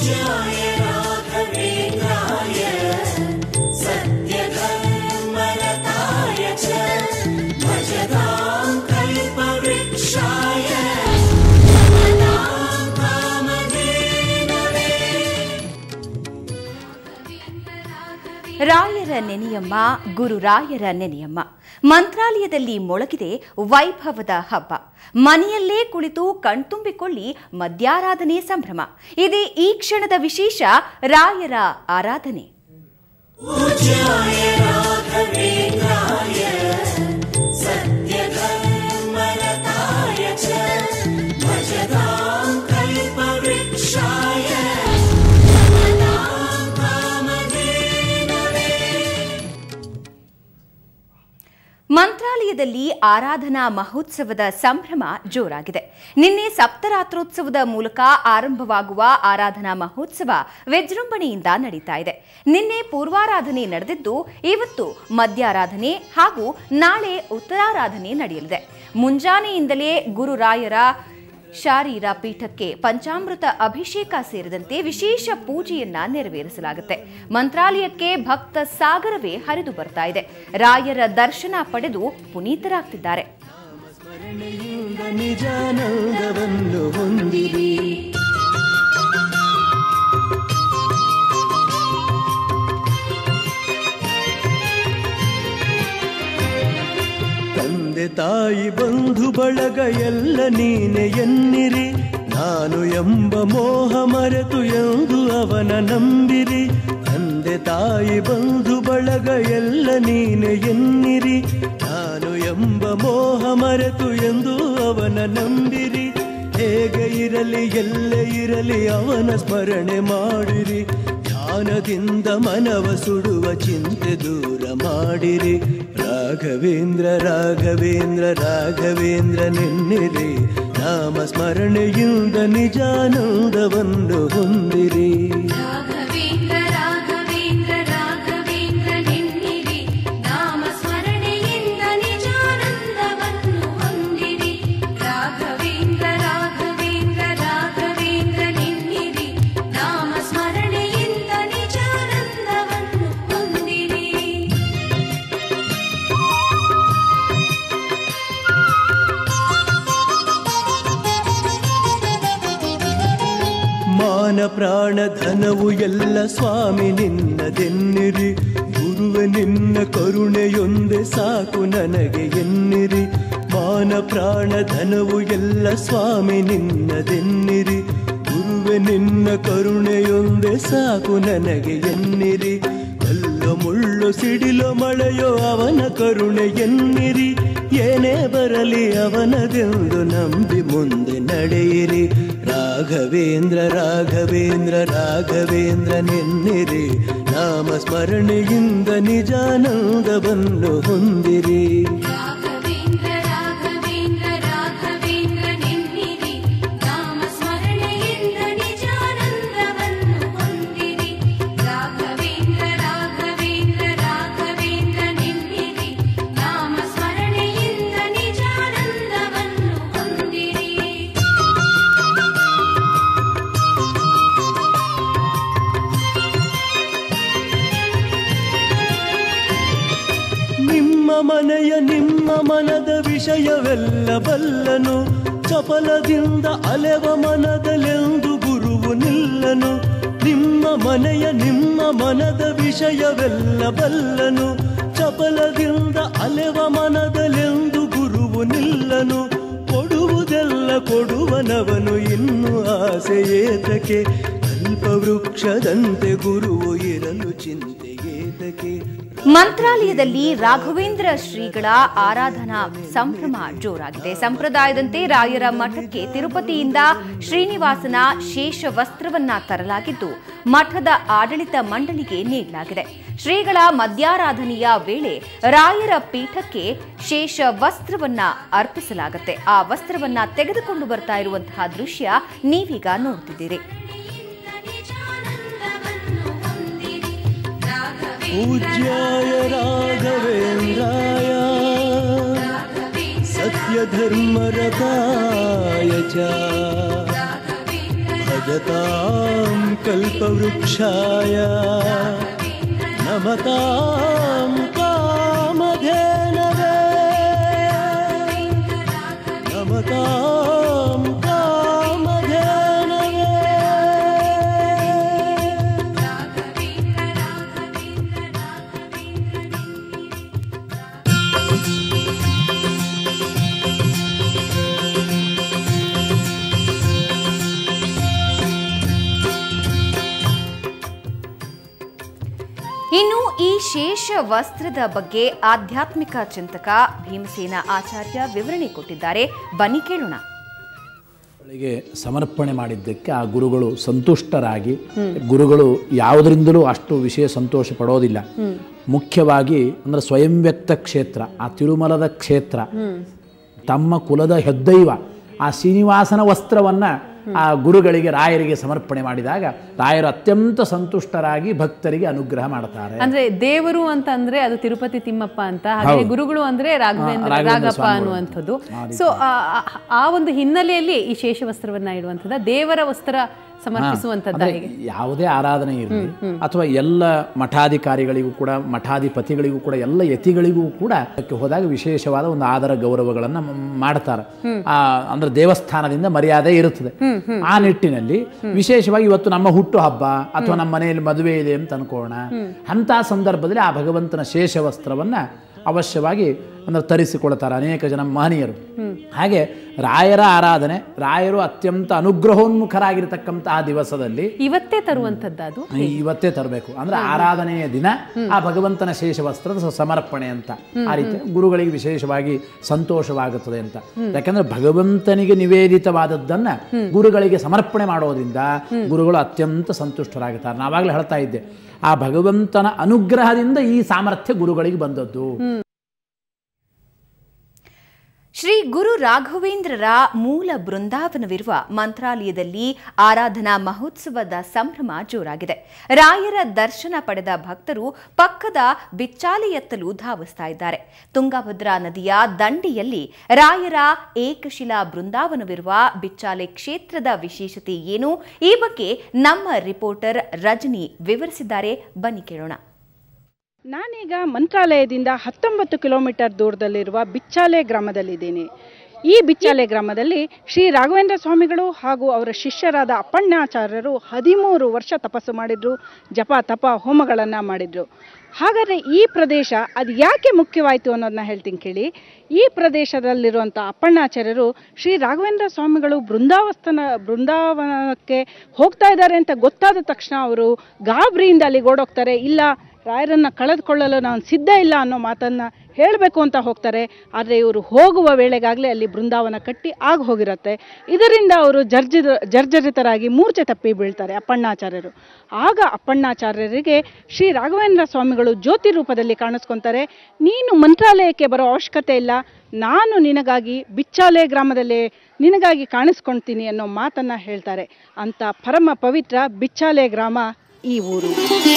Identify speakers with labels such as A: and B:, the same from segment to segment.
A: ರಾಯರ ನೆನೆಯಮ್ಮ ಗುರುರಾಯರ ನೆನೆಯಮ್ಮ ಮಂತ್ರಾಲಯದಲ್ಲಿ ಮೊಳಗಿದೆ ವೈಭವದ ಹಬ್ಬ ಮನೆಯಲ್ಲೇ ಕುಳಿತು ಕಣ್ತುಂಬಿಕೊಳ್ಳಿ ಮಧ್ಯಾರಾಧನೆ ಸಂಭ್ರಮ ಇದೇ ಈ ಕ್ಷಣದ ವಿಶೇಷ ರಾಯರ ಆರಾಧನೆ ಮಂತ್ರಾಲಯದಲ್ಲಿ ಆರಾಧನಾ ಮಹೋತ್ಸವದ ಸಂಭ್ರಮ ಜೋರಾಗಿದೆ ನಿನ್ನೆ ಸಪ್ತರಾತ್ರೋತ್ಸವದ ಮೂಲಕ ಆರಂಭವಾಗುವ ಆರಾಧನಾ ಮಹೋತ್ಸವ ವಿಜೃಂಭಣೆಯಿಂದ ನಡೀತಾ ಇದೆ ನಿನ್ನೆ ಪೂರ್ವಾರಾಧನೆ ನಡೆದಿದ್ದು ಇವತ್ತು ಮಧ್ಯಾರಾಧನೆ ಹಾಗೂ ನಾಳೆ ಉತ್ತರಾರಾಧನೆ ನಡೆಯಲಿದೆ ಮುಂಜಾನೆಯಿಂದಲೇ ಗುರುರಾಯರ ಶಾರೀರ ಪೀಠಕ್ಕೆ ಪಂಚಾಮೃತ ಅಭಿಷೇಕ ಸೇರಿದಂತೆ ವಿಶೇಷ ಪೂಜೆಯನ್ನ ನೆರವೇರಿಸಲಾಗುತ್ತೆ ಮಂತ್ರಾಲಯಕ್ಕೆ ಭಕ್ತ ಸಾಗರವೇ ಹರಿದು ಬರ್ತಾ ಇದೆ ರಾಯರ ದರ್ಶನ ಪಡೆದು ಪುನೀತರಾಗ್ತಿದ್ದಾರೆ
B: ಸ್ಮರಣೆಯಿಂದ ನಿಜಾನಂದವನ್ನು ಹೊಂದಿರಿ ತಂದೆ ತಾಯಿ ಬಂಧು ಬಳಗ ಎಲ್ಲ ನೀನೆ ಎನ್ನಿರಿ ನಾನು ಎಂಬ ಮೋಹ ಮರೆತು ಎಂದು ಅವನ ನಂಬಿರಿ ತಂದೆ ತಾಯಿ ಬಂಧು ಬಳಗ ಎಲ್ಲ ನೀನೆ ಎನ್ನಿರಿ ನಾನು ಎಂಬ ಮೋಹ ಮರೆತು ಎಂದು ಅವನ ನಂಬಿರಿ ಹೇಗೆ ಇರಲಿ ಎಲ್ಲೇ ಇರಲಿ ಅವನ ಸ್ಮರಣೆ ಮಾಡಿರಿ ಧ್ಯಾನದಿಂದ ಮನವ ಸುಡುವ ಚಿಂತೆ ದೂರ ಮಾಡಿರಿ ರಾಘವೇಂದ್ರ ರಾಘವೇಂದ್ರ ರಾಘವೇಂದ್ರ ನೆನ್ನಿರಿ ನಾಮ ಸ್ಮರಣೆಯಿಂದ ನಿಜಾನಂದವನ್ನು ಹೊಂದಿರಿ
C: ರಾಘವೇಂದ್ರ ರಾಘವೇಂದ್ರ ರಾಘವೇಂದ್ರ ನೆನ್ನಿರಿ ನಾಮ ಸ್ಮರಣೆಯಿಂದ ನಿಜಾನಂದವನ್ನು ಹೊಂದಿರಿ ರಾಘವೇಂದ್ರ ರಾಘವೇಂದ್ರ ರಾಘವೇಂದ್ರ ನೆನ್ನಿರಿ ನಾಮ ಸ್ಮರಣೆಯಿಂದ ನಿಜಾನಂದವನ್ನು ಹೊಂದಿರಿ
B: ಮಾನ ಪ್ರಾಣ ಧನವು ಎಲ್ಲ ಸ್ವಾಮಿ ನಿನ್ನದೆನ್ನಿರಿ ಗುರುವೆ ನಿನ್ನ ಕರುಣೆಯೊಂದೆ ಸಾಕು ನನಗೆ ಎನ್ನಿರಿ ಮಾನ ಪ್ರಾಣ ಧನವು ಎಲ್ಲ ಸ್ವಾಮಿ ನಿನ್ನದೆನ್ನಿರಿ ಗುರುವೆ ನಿನ್ನ ಕರುಣೆಯೊಂದೆ ಸಾಕು ನನಗೆ ಎನ್ನಿರಿ ಕಲ್ಲು ಮುಳ್ಳು ಸಿಡಿಲು ಮಳೆಯೋ ಅವನ ಕರುಣೆ ಎನ್ನಿರಿ ಏನೇ ಬರಲಿ ಅವನದೆಂದು ನಂಬಿ ಮುಂದೆ ನಡೆಯಿರಿ ರಾಘವೇಂದ್ರ ರಾಘವೇಂದ್ರ ರಾಘವೇಂದ್ರ ನೆನ್ನಿರಿ ನಾಮ ಸ್ಮರಣೆಯಿಂದ ನಿಜಾನಂದವನ್ನು ಹೊಂದಿರಿ
C: ರಾಘವೇಂದ್ರ ರಾಘವೇಂದ್ರ ರಾಘವೇಂದ್ರ ನೆನ್ನಿರಿ ನಾಮ ಸ್ಮರಣೆಯಿಂದ ನಿಜಾನಂದವನ್ನು ಹೊಂದಿರಿ ರಾಘವೇಂದ್ರ ರಾಘವೇಂದ್ರ ರಾಘವೇಂದ್ರ ನೆನ್ನಿರಿ ನಾಮ ಸ್ಮರಣೆಯಿಂದ ನಿಜಾನಂದವನ್ನು ಹೊಂದಿರಿ
B: ನಿಮ್ಮ ಮನೆಯ ನಿಮ್ಮ ಮನದ ವಿಷಯವೆಲ್ಲ ಬಲ್ಲನು ಚಪಲದಿಂದ ಅಲೆವ ಮನದಲೆಂದು ಗುರುವು ನಿಲ್ಲನು ನಿಮ್ಮ ಮನೆಯ ನಿಮ್ಮ ಮನದ ವಿಷಯವೆಲ್ಲ ಬಲ್ಲನು ಚಪಲದಿಂದ ಅಲೆವ ಮನದಲೆಂದು ಗುರುವು ನಿಲ್ಲನು ಕೊಡುವುದೆಲ್ಲ ಕೊಡುವನವನು ಇನ್ನು ಆಸೆ ಏತಕ್ಕೆ ಕಲ್ಪವೃಕ್ಷದಂತೆ ಗುರುವು ಇರಲು ಚಿಂತೆ ಏತಕ್ಕೆ
A: ಮಂತ್ರಾಲಯದಲ್ಲಿ ರಾಘವೇಂದ್ರ ಶ್ರೀಗಳ ಆರಾಧನಾ ಸಂಭ್ರಮ ಜೋರಾಗಿದೆ ಸಂಪ್ರದಾಯದಂತೆ ರಾಯರ ಮಠಕ್ಕೆ ತಿರುಪತಿಯಿಂದ ಶ್ರೀನಿವಾಸನ ಶೇಷ ವಸ್ತ್ರವನ್ನ ತರಲಾಗಿದ್ದು ಮಠದ ಆಡಳಿತ ಮಂಡಳಿಗೆ ನೀಡಲಾಗಿದೆ ಶ್ರೀಗಳ ಮಧ್ಯಾರಾಧನೆಯ ವೇಳೆ ರಾಯರ ಪೀಠಕ್ಕೆ ಶೇಷ ವಸ್ತ್ರವನ್ನ ಅರ್ಪಿಸಲಾಗುತ್ತೆ ಆ ವಸ್ತ್ರವನ್ನ ತೆಗೆದುಕೊಂಡು ಬರ್ತಾ ಇರುವಂತಹ ದೃಶ್ಯ ನೀವೀಗ ನೋಡ್ತಿದ್ದೀರಿ
C: ನಿಜಾನಂದವನ್ನು ಹೊಂದಿರಿ ರಾಘವೇಂದ್ರ
B: पूज्याय राघवेन्द्राय सत्यधर्मरताय च
C: ರಾಘವೇಂದ್ರ
B: नमतां कल्पवृक्षाय नमतां कामधेनवे नमतां कामधेनवे
A: ಇನ್ನು ಈ ಶೇಷ ವಸ್ತ್ರದ ಬಗ್ಗೆ ಆಧ್ಯಾತ್ಮಿಕ ಚಿಂತಕ ಭೀಮಸೇನ ಆಚಾರ್ಯ ವಿವರಣೆ ಕೊಟ್ಟಿದ್ದಾರೆ ಬನ್ನಿ ಕೇಳೋಣ
D: ಗಳಿಗೆ ಸಮರ್ಪಣೆ ಮಾಡಿದ್ದಕ್ಕೆ ಆ ಗುರುಗಳು ಸಂತುಷ್ಟರಾಗಿ ಗುರುಗಳು ಯಾವುದರಿಂದಲೂ ಅಷ್ಟು ವಿಷಯ ಸಂತೋಷ ಪಡೋದಿಲ್ಲ ಮುಖ್ಯವಾಗಿ ಅಂದ್ರೆ ಸ್ವಯಂ ವ್ಯಕ್ತ ಕ್ಷೇತ್ರ ಆ ತಿರುಮಲದ ಕ್ಷೇತ್ರ ತಮ್ಮ ಕುಲದ ಹೆದ್ದೈವ ಆ ಶ್ರೀನಿವಾಸನ ವಸ್ತ್ರವನ್ನ ಆ ಗುರುಗಳಿಗೆ ರಾಯರಿಗೆ ಸಮರ್ಪಣೆ ಮಾಡಿದಾಗ ರಾಯರು ಅತ್ಯಂತ ಸಂತುಷ್ಟರಾಗಿ ಭಕ್ತರಿಗೆ ಅನುಗ್ರಹ ಮಾಡ್ತಾರೆ
E: ಅಂದ್ರೆ ದೇವರು ಅಂತ ಅಂದ್ರೆ ಅದು ತಿರುಪತಿ ತಿಮ್ಮಪ್ಪ ಅಂತ ಹಾಗೆ ಗುರುಗಳು ಅಂದ್ರೆ ರಾಘವೇಂದ್ರ
D: ರಾಘವೇಂದ್ರ
E: ರಾಘಪ್ಪ
D: ಸ್ವಾಮಿಗಳು.
E: ಅನ್ನುವಂಥದ್ದು ಸೊ ಆ ಒಂದು ಹಿನ್ನೆಲೆಯಲ್ಲಿ ಈ ಶೇಷ ವಸ್ತ್ರವನ್ನ ಇಡುವಂಥದ್ದು ದೇವರ ವಸ್ತ್ರ ಸಮರ್ಪಿಸುವಂಥದ್ದು
D: ಅಂದ್ರೆ
E: ಹೇಗೆ
D: ಯಾವುದೇ ಆರಾಧನೆ ಇರಲಿ ಅಥವಾ ಎಲ್ಲ ಮಠಾಧಿಕಾರಿಗಳಿಗೂ ಕೂಡ ಮಠಾಧಿಪತಿಗಳಿಗೂ ಕೂಡ ಎಲ್ಲ ಯತಿಗಳಿಗೂ ಕೂಡ ಅದಕ್ಕೆ ಹೋದಾಗ ವಿಶೇಷವಾದ ಒಂದು ಆದರ ಗೌರವಗಳನ್ನು ಮಾಡ್ತಾರೆ ಆ ಅಂದ್ರೆ ದೇವಸ್ಥಾನದಿಂದ ಮರ್ಯಾದೆ ಇರುತ್ತದೆ ಆ ನಿಟ್ಟಿನಲ್ಲಿ ವಿಶೇಷವಾಗಿ ಇವತ್ತು ನಮ್ಮ ಹುಟ್ಟು ಹಬ್ಬ ಅಥವಾ ನಮ್ಮ ಮನೆಯಲ್ಲಿ ಮದುವೆ ಇದೆ ಅಂತ ಅನ್ಕೋಣ ಅಂತ ಸಂದರ್ಭದಲ್ಲಿ ಆ ಭಗವಂತನ ಶೇಷ ವಸ್ತ್ರವನ್ನ ಅವಶ್ಯವಾಗಿ ಅಂದ್ರೆ ತರಿಸಿಕೊಳ್ತಾರೆ ಅನೇಕ ಜನ ಮಹನೀಯರು ಹಾಗೆ ರಾಯರ ಆರಾಧನೆ ರಾಯರು ಅತ್ಯಂತ ಅನುಗ್ರಹೋನ್ಮುಖರಾಗಿರ್ತಕ್ಕಂತಹ ದಿವಸದಲ್ಲಿ
E: ಇವತ್ತೇ ತರುವಂಥದ್ದು ಅದು
D: ಇವತ್ತೇ ತರಬೇಕು ಅಂದ್ರೆ ಆರಾಧನೆಯ ದಿನ ಆ ಭಗವಂತನ ಶೇಷ ವಸ್ತ್ರದ ಸ- ಸಮರ್ಪಣೆ ಅಂತ ಆ ರೀತಿ ಗುರುಗಳಿಗೆ ವಿಶೇಷವಾಗಿ ಸಂತೋಷವಾಗುತ್ತದೆ ಅಂತ ಯಾಕಂದ್ರೆ ಭಗವಂತನಿಗೆ ನಿವೇದಿತವಾದದ್ದನ್ನ ಗುರುಗಳಿಗೆ ಸಮರ್ಪಣೆ ಮಾಡೋದ್ರಿಂದ ಗುರುಗಳು ಅತ್ಯಂತ ಸಂತುಷ್ಟರಾಗುತ್ತಾರೆ ನಾವಾಗಲೇ ಹೇಳ್ತಾ ಇದ್ದೆ ಆ ಭಗವಂತನ ಅನುಗ್ರಹದಿಂದ ಈ ಸಾಮರ್ಥ್ಯ ಗುರುಗಳಿಗೆ ಬಂದದ್ದು
A: ಶ್ರೀ ಗುರು ರಾಘವೇಂದ್ರರ ಮೂಲ ಬೃಂದಾವನವಿರುವ ಮಂತ್ರಾಲಯದಲ್ಲಿ ಆರಾಧನಾ ಮಹೋತ್ಸವದ ಸಂಭ್ರಮ ಜೋರಾಗಿದೆ ರಾಯರ ದರ್ಶನ ಪಡೆದ ಭಕ್ತರು ಪಕ್ಕದ ಬಿಚ್ಚಾಲೆಯತ್ತಲು ಧಾವಿಸ್ತಾ ಇದ್ದಾರೆ ತುಂಗಭದ್ರಾ ನದಿಯ ದಂಡೆಯಲ್ಲಿ ರಾಯರ ಏಕಶಿಲಾ ಬೃಂದಾವನವಿರುವ ಬಿಚ್ಚಾಲೆ ಕ್ಷೇತ್ರದ ವಿಶೇಷತೆ ಏನು ಈ ಬಗ್ಗೆ ನಮ್ಮ ರಿಪೋರ್ಟರ್ ರಜನಿ ವಿವರಿಸಿದ್ದಾರೆ ಬನ್ನಿ ಕೇಳೋಣ
F: ನಾನೀಗ ಮಂತ್ರಾಲಯದಿಂದ ಹತ್ತೊಂಬತ್ತು ಕಿಲೋಮೀಟರ್ ದೂರದಲ್ಲಿರುವ ಬಿಚ್ಚಾಲೆ ಗ್ರಾಮದಲ್ಲಿದ್ದೇನೆ ಈ ಬಿಚ್ಚಾಲೆ ಗ್ರಾಮದಲ್ಲಿ ಶ್ರೀ ರಾಘವೇಂದ್ರ ಸ್ವಾಮಿಗಳು ಹಾಗೂ ಅವರ ಶಿಷ್ಯರಾದ ಅಪ್ಪಣ್ಣಾಚಾರ್ಯರು ಹದಿಮೂರು ವರ್ಷ ತಪಸ್ಸು ಮಾಡಿದ್ರು ಜಪ ತಪ ಹೋಮಗಳನ್ನು ಮಾಡಿದ್ರು ಹಾಗಾದರೆ ಈ ಪ್ರದೇಶ ಅದು ಯಾಕೆ ಮುಖ್ಯವಾಯಿತು ಅನ್ನೋದನ್ನ ಹೇಳ್ತೀನಿ ಕೇಳಿ ಈ ಪ್ರದೇಶದಲ್ಲಿರುವಂಥ ಅಪ್ಪಣ್ಣಾಚಾರ್ಯರು ಶ್ರೀ ರಾಘವೇಂದ್ರ ಸ್ವಾಮಿಗಳು ಬೃಂದಾವಸ್ತನ ಬೃಂದಾವನಕ್ಕೆ ಹೋಗ್ತಾ ಇದ್ದಾರೆ ಅಂತ ಗೊತ್ತಾದ ತಕ್ಷಣ ಅವರು ಗಾಬರಿಯಿಂದ ಅಲ್ಲಿಗೆ ಓಡೋಗ್ತಾರೆ ಇಲ್ಲ ರಾಯರನ್ನು ಕಳೆದುಕೊಳ್ಳಲು ನಾನು ಸಿದ್ಧ ಇಲ್ಲ ಅನ್ನೋ ಮಾತನ್ನು ಹೇಳಬೇಕು ಅಂತ ಹೋಗ್ತಾರೆ ಆದರೆ ಇವರು ಹೋಗುವ ವೇಳೆಗಾಗಲೇ ಅಲ್ಲಿ ಬೃಂದಾವನ ಕಟ್ಟಿ ಆಗ ಹೋಗಿರುತ್ತೆ ಇದರಿಂದ ಅವರು ಜರ್ಜಿದ ಜರ್ಜರಿತರಾಗಿ ಮೂರ್ಛೆ ತಪ್ಪಿ ಬೀಳ್ತಾರೆ ಅಪ್ಪಣ್ಣಾಚಾರ್ಯರು ಆಗ ಅಪ್ಪಣ್ಣಾಚಾರ್ಯರಿಗೆ ಶ್ರೀ ರಾಘವೇಂದ್ರ ಸ್ವಾಮಿಗಳು ಜ್ಯೋತಿ ರೂಪದಲ್ಲಿ ಕಾಣಿಸ್ಕೊತಾರೆ ನೀನು ಮಂತ್ರಾಲಯಕ್ಕೆ ಬರೋ ಅವಶ್ಯಕತೆ ಇಲ್ಲ ನಾನು ನಿನಗಾಗಿ ಬಿಚ್ಚಾಲೆ ಗ್ರಾಮದಲ್ಲೇ ನಿನಗಾಗಿ ಕಾಣಿಸ್ಕೊಳ್ತೀನಿ ಅನ್ನೋ ಮಾತನ್ನು ಹೇಳ್ತಾರೆ ಅಂತ ಪರಮ ಪವಿತ್ರ ಬಿಚ್ಚಾಲೆ ಗ್ರಾಮ ಈ ಊರು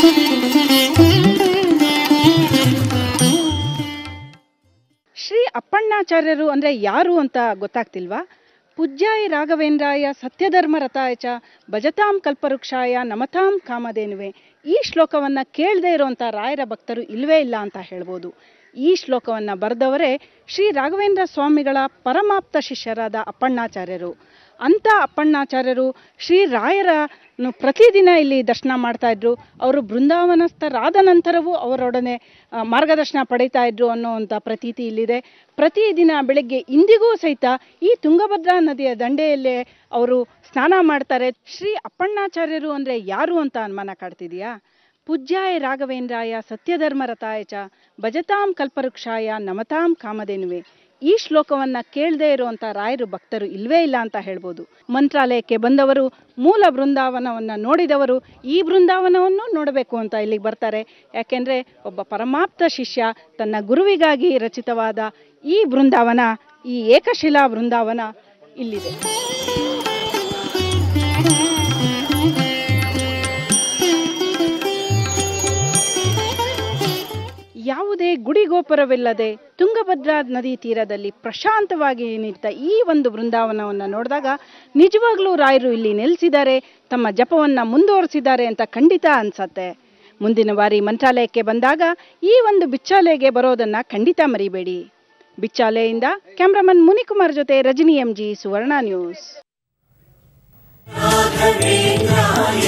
F: ಶ್ರೀ ಅಪ್ಪಣ್ಣಾಚಾರ್ಯರು ಅಂದರೆ ಯಾರು ಅಂತ ಗೊತ್ತಾಗ್ತಿಲ್ವಾ ಪೂಜ್ಯಾಯ ರಾಘವೇಂದ್ರಾಯ ಸತ್ಯಧರ್ಮ ರಥಾಯ ಚ ಭಜತಾಂ ಕಲ್ಪವೃಕ್ಷಾಯ ನಮತಾಂ ಕಾಮಧೇನುವೆ ಈ ಶ್ಲೋಕವನ್ನು ಕೇಳದೇ ಇರುವಂಥ ರಾಯರ ಭಕ್ತರು ಇಲ್ವೇ ಇಲ್ಲ ಅಂತ ಹೇಳ್ಬೋದು ಈ ಶ್ಲೋಕವನ್ನು ಬರೆದವರೇ ಶ್ರೀ ರಾಘವೇಂದ್ರ ಸ್ವಾಮಿಗಳ ಪರಮಾಪ್ತ ಶಿಷ್ಯರಾದ ಅಪ್ಪಣ್ಣಾಚಾರ್ಯರು ಅಂಥ ಅಪ್ಪಣ್ಣಾಚಾರ್ಯರು ಶ್ರೀ ರಾಯರನ್ನು ಪ್ರತಿದಿನ ಇಲ್ಲಿ ದರ್ಶನ ಮಾಡ್ತಾ ಇದ್ರು ಅವರು ಬೃಂದಾವನಸ್ಥರಾದ ನಂತರವೂ ಅವರೊಡನೆ ಆ, ಮಾರ್ಗದರ್ಶನ ಪಡೀತಾ ಇದ್ರು ಅನ್ನೋವಂಥ ಪ್ರತೀತಿ ಇಲ್ಲಿದೆ ಪ್ರತಿದಿನ ಬೆಳಗ್ಗೆ ಇಂದಿಗೂ ಸಹಿತ ಈ ತುಂಗಭದ್ರಾ ನದಿಯ ದಂಡೆಯಲ್ಲೇ ಅವರು ಸ್ನಾನ ಮಾಡ್ತಾರೆ ಶ್ರೀ ಅಪ್ಪಣ್ಣಾಚಾರ್ಯರು ಅಂದರೆ ಯಾರು ಅಂತ ಅನುಮಾನ ಕಾಡ್ತಿದೆಯಾ ಪೂಜ್ಯಾಯ ರಾಘವೇಂದ್ರಾಯ ಸತ್ಯಧರ್ಮ ರಥಾಯ ಚ ಭಜತಾಂ ಕಲ್ಪವೃಕ್ಷಾಯ ನಮತಾಂ ಕಾಮಧೇನುವೆ ಈ ಶ್ಲೋಕವನ್ನ ಕೇಳದೇ ಇರುವಂತ ರಾಯರು ಭಕ್ತರು ಇಲ್ವೇ ಇಲ್ಲ ಅಂತ ಹೇಳ್ಬೋದು ಮಂತ್ರಾಲಯಕ್ಕೆ ಬಂದವರು ಮೂಲ ಬೃಂದಾವನವನ್ನ ನೋಡಿದವರು ಈ ಬೃಂದಾವನವನ್ನು ನೋಡಬೇಕು ಅಂತ ಇಲ್ಲಿಗೆ ಬರ್ತಾರೆ ಯಾಕೆಂದ್ರೆ ಒಬ್ಬ ಪರಮಾಪ್ತ ಶಿಷ್ಯ ತನ್ನ ಗುರುವಿಗಾಗಿ ರಚಿತವಾದ ಈ ಬೃಂದಾವನ ಈ ಏಕಶಿಲಾ ಬೃಂದಾವನ ಇಲ್ಲಿದೆ ಯಾವುದೇ ಗುಡಿಗೋ ಗೋಪುರವಿಲ್ಲದೆ ತುಂಗಭದ್ರಾ ನದಿ ತೀರದಲ್ಲಿ ಪ್ರಶಾಂತವಾಗಿ ನಿಂತ ಈ ಒಂದು ಬೃಂದಾವನವನ್ನು ನೋಡಿದಾಗ ನಿಜವಾಗ್ಲೂ ರಾಯರು ಇಲ್ಲಿ ನೆಲೆಸಿದ್ದಾರೆ ತಮ್ಮ ಜಪವನ್ನು ಮುಂದುವರಿಸಿದ್ದಾರೆ ಅಂತ ಖಂಡಿತ ಅನ್ಸತ್ತೆ ಮುಂದಿನ ಬಾರಿ ಮಂತ್ರಾಲಯಕ್ಕೆ ಬಂದಾಗ ಈ ಒಂದು ಬಿಚ್ಚಾಲೆಗೆ ಬರೋದನ್ನ ಖಂಡಿತ ಮರಿಬೇಡಿ ಬಿಚ್ಚಾಲೆಯಿಂದ ಕ್ಯಾಮ್ರಾಮನ್ ಮುನಿಕುಮಾರ್ ಜೊತೆ ರಜನಿ ಎಂಜಿ ಸುವರ್ಣ ನ್ಯೂಸ್
B: ರಾಘವೇಂದ್ರಾಯ